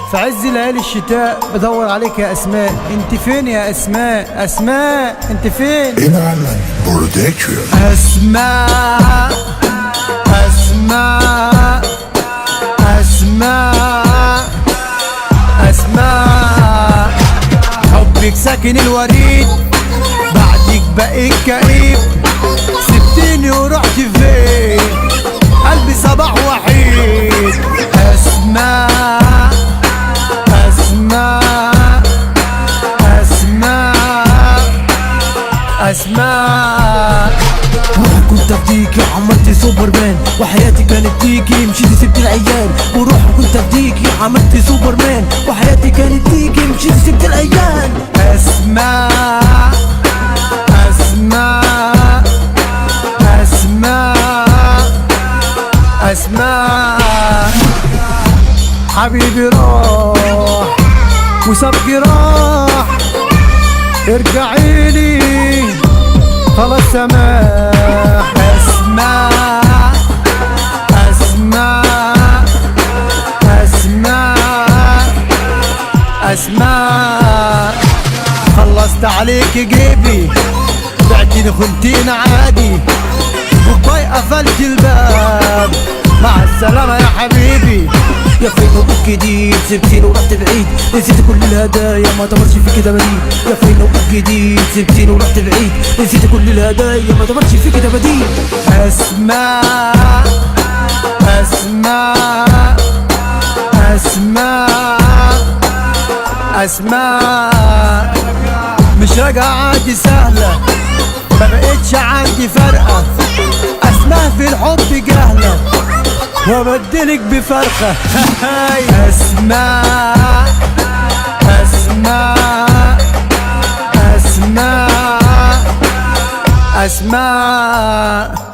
في عز ليالي الشتاء بدور عليك يا اسماء انت فين يا اسماء اسماء انت فين إنعلن برودكشن اسماء اسماء اسماء اسماء حبك ساكن الوريد بعدك بقيت كئيب سبتني ورحت فين قلبي صباح وحيد اسماء اسماء اسماء اسماء روحي كنت افديكي عملتي سوبرمان وحياتي كانت تيجي مشيتي سبت العيال وروحي كنت افديكي عملتي سوبرمان وحياتي كانت تيجي مشيتي سبت العيال اسماء اسماء اسماء اسماء حبيبي راح وساب جراح ارجعي لي خلاص سماح اسماء اسماء اسماء اسماء خلصت عليك جيبي بعتني خنتين عادي وباي قفلت الباب مع السلامة يا حبيبي يا فين ابوك جديد سبتيني ورحت بعيد نسيت كل الهدايا ما دمرش فيك ده بديل يا فين ابوك جديد سبتيني ورحت بعيد نسيت كل الهدايا ما دمرش فيك ده بديل اسماء اسماء اسماء اسماء مش راجعة عادي سهلة ما بقتش عندي فرقة اسماء في الحب جهلة وابدلك بفرخة اسماء اسماء اسماء اسماء